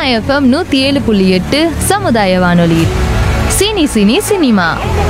FM நூற்றி ஏழு புள்ளி எட்டு சமுதாய வானொலி சினி சினி சினிமா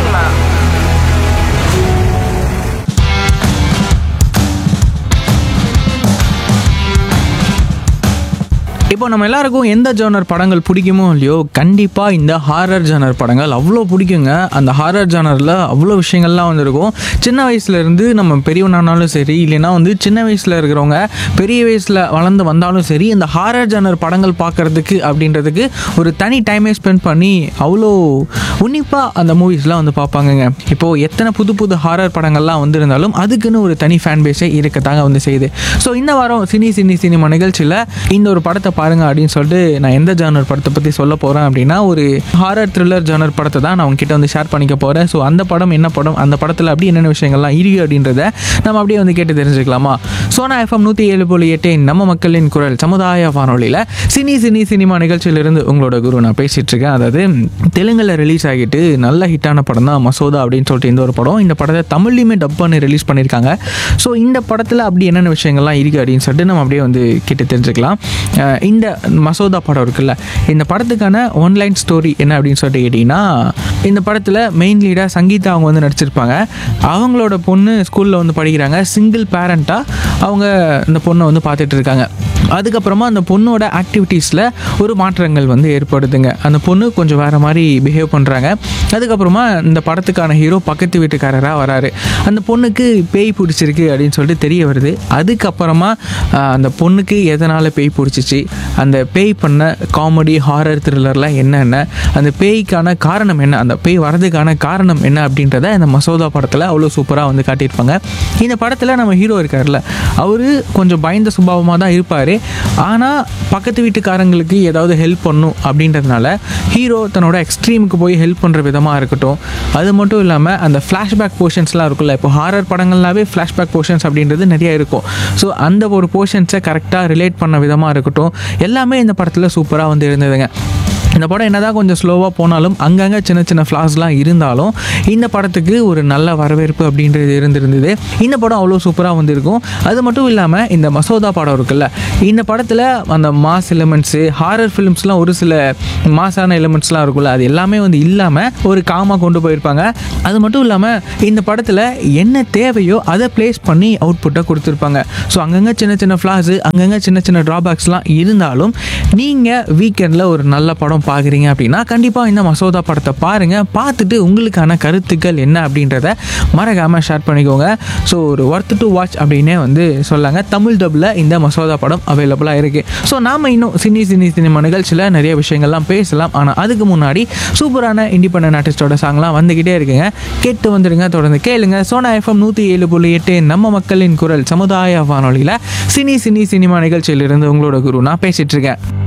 இப்போ நம்ம எல்லாருக்கும் எந்த ஜானர் படங்கள் பிடிக்குமோ இல்லையோ கண்டிப்பாக இந்த ஹாரர் ஜானர் படங்கள் அவ்வளோ பிடிக்குங்க அந்த ஹாரர் ஜானரில் அவ்வளோ விஷயங்கள்லாம் வந்திருக்கும் சின்ன வயசுலேருந்து நம்ம பெரியவனானாலும் சரி இல்லைன்னா வந்து சின்ன வயசில் இருக்கிறவங்க பெரிய வயசில் வளர்ந்து வந்தாலும் சரி இந்த ஹாரர் ஜானர் படங்கள் பார்க்குறதுக்கு அப்படின்றதுக்கு ஒரு தனி டைமே ஸ்பெண்ட் பண்ணி அவ்வளோ உன்னிப்பாக அந்த மூவிஸ்லாம் வந்து பார்ப்பாங்கங்க இப்போது எத்தனை புது புது ஹாரர் படங்கள்லாம் வந்திருந்தாலும் அதுக்குன்னு ஒரு தனி ஃபேன் பேஸே இருக்கத்தாங்க வந்து செய்யுது ஸோ இந்த வாரம் சினி சினி சினிமா நிகழ்ச்சியில் இந்த ஒரு படத்தை பாருங்க அப்படின்னு சொல்லிட்டு நான் எந்த ஜானர் படத்தை பற்றி சொல்ல போகிறேன் அப்படின்னா ஒரு ஹாரர் த்ரில்லர் ஜானர் படத்தை தான் நான் உங்ககிட்ட வந்து ஷேர் பண்ணிக்க போகிறேன் ஸோ அந்த படம் என்ன படம் அந்த படத்தில் அப்படி என்னென்ன விஷயங்கள்லாம் இருக்கு அப்படின்றத நம்ம அப்படியே வந்து கேட்டு தெரிஞ்சுக்கலாமா சோனா எஃப்எம் நூற்றி ஏழு புள்ளி எட்டு நம்ம மக்களின் குரல் சமுதாய வானொலியில் சினி சினி சினிமா நிகழ்ச்சியிலிருந்து உங்களோட குரு நான் பேசிகிட்டு இருக்கேன் அதாவது தெலுங்கில் ரிலீஸ் ஆகிட்டு நல்ல ஹிட்டான படம் தான் மசோதா அப்படின்னு சொல்லிட்டு இந்த ஒரு படம் இந்த படத்தை தமிழ்லையுமே டப் பண்ணி ரிலீஸ் பண்ணியிருக்காங்க ஸோ இந்த படத்தில் அப்படி என்னென்ன விஷயங்கள்லாம் இருக்குது அப்படின்னு சொல்லிட்டு நம்ம அப்படியே வந்து கேட்டு தெரிஞ்சுக்கலாம் அஹ் இந்த மசோதா படம் இருக்குல்ல இந்த படத்துக்கான ஒன்லைன் ஸ்டோரி என்ன அப்படின்னு சொல்லிட்டு கேட்டிங்கன்னா இந்த படத்தில் மெயின் லீடாக சங்கீதா அவங்க வந்து நடிச்சிருப்பாங்க அவங்களோட பொண்ணு ஸ்கூலில் வந்து படிக்கிறாங்க சிங்கிள் பேரண்ட்டாக அவங்க இந்த பொண்ணை வந்து பார்த்துட்டு இருக்காங்க அதுக்கப்புறமா அந்த பொண்ணோட ஆக்டிவிட்டீஸில் ஒரு மாற்றங்கள் வந்து ஏற்படுதுங்க அந்த பொண்ணு கொஞ்சம் வேறு மாதிரி பிஹேவ் பண்ணுறாங்க அதுக்கப்புறமா இந்த படத்துக்கான ஹீரோ பக்கத்து வீட்டுக்காரராக வராரு அந்த பொண்ணுக்கு பேய் பிடிச்சிருக்கு அப்படின்னு சொல்லிட்டு தெரிய வருது அதுக்கப்புறமா ஆஹ், அந்த பொண்ணுக்கு எதனால் பேய் பிடிச்சிச்சு அந்த பேய் பண்ண காமெடி ஹாரர் த்ரில்லர்லாம் என்னென்ன அந்த பேய்க்கான காரணம் என்ன அந்த பேய் வரதுக்கான காரணம் என்ன அப்படின்றத இந்த மசோதா படத்தில் அவ்வளோ சூப்பராக வந்து காட்டியிருப்பாங்க இந்த படத்தில் நம்ம ஹீரோ இருக்கார்ல அவர் கொஞ்சம் பயந்த சுபாவமாக தான் இருப்பார் ஆனால் பக்கத்து வீட்டுக்காரங்களுக்கு ஏதாவது ஹெல்ப் பண்ணும் அப்படின்றதுனால ஹீரோ தன்னோட எக்ஸ்ட்ரீமுக்கு போய் ஹெல்ப் பண்ணுற விதமாக இருக்கட்டும் அது மட்டும் இல்லாமல் அந்த ஃப்ளாஷ்பேக் போர்ஷன்ஸ்லாம் இருக்குல்ல இப்போ ஹாரர் படங்கள்னாவே ஃப்ளாஷ்பேக் போர்ஷன்ஸ் அப்படின்றது நிறைய இருக்கும் ஸோ அந்த ஒரு போர்ஷன்ஸை கரெக்டாக ரிலேட் பண்ண விதமாக இருக்கட்டும் எல்லாமே இந்த படத்தில் சூப்பராக வந்து இருந்ததுங்க இந்த படம் என்னதான் கொஞ்சம் ஸ்லோவாக போனாலும் அங்கங்கே சின்ன சின்ன ஃப்ளாஸ்லாம் இருந்தாலும் இந்த படத்துக்கு ஒரு நல்ல வரவேற்பு அப்படின்றது இருந்திருந்தது இந்த படம் அவ்வளோ சூப்பராக வந்திருக்கும் அது மட்டும் இல்லாமல் இந்த மசோதா படம் இருக்குல்ல இந்த படத்தில் அந்த மாஸ் எலிமெண்ட்ஸு ஹாரர் ஃபிலிம்ஸ்லாம் ஒரு சில மாஸான எலிமெண்ட்ஸ்லாம் இருக்குல்ல அது எல்லாமே வந்து இல்லாமல் ஒரு காமாக கொண்டு போயிருப்பாங்க அது மட்டும் இல்லாமல் இந்த படத்தில் என்ன தேவையோ அதை ப்ளேஸ் பண்ணி அவுட்புட்டை கொடுத்துருப்பாங்க ஸோ அங்கங்கே சின்ன சின்ன ஃப்ளாஸு அங்கங்கே சின்ன சின்ன ட்ராபேக்ஸ்லாம் இருந்தாலும் நீங்கள் வீக்கெண்டில் ஒரு நல்ல படம் பார்க்குறீங்க அப்படின்னா கண்டிப்பாக இந்த மசோதா படத்தை பாருங்கள் பார்த்துட்டு உங்களுக்கான கருத்துக்கள் என்ன அப்படின்றத மறக்காமல் ஷேர் பண்ணிக்கோங்க ஸோ ஒரு ஒர்த் டு வாட்ச் அப்படின்னே வந்து சொல்லாங்க தமிழ் டப்பில் இந்த மசோதா படம் அவைலபிளாக இருக்குது ஸோ நாம் இன்னும் சினி சினி சினிமா நிகழ்ச்சியில் நிறைய விஷயங்கள்லாம் பேசலாம் ஆனால் அதுக்கு முன்னாடி சூப்பரான இண்டிபெண்டன்ட் ஆர்டிஸ்டோட சாங்லாம் வந்துக்கிட்டே இருக்குங்க கேட்டு வந்துடுங்க தொடர்ந்து கேளுங்க சோனா எஃப்எம் நூற்றி ஏழு புள்ளி எட்டு நம்ம மக்களின் குரல் சமுதாய வானொலியில் சினி சினி சினிமா நிகழ்ச்சியிலிருந்து உங்களோட குரு நான் பேசிகிட்டு இருக்கேன்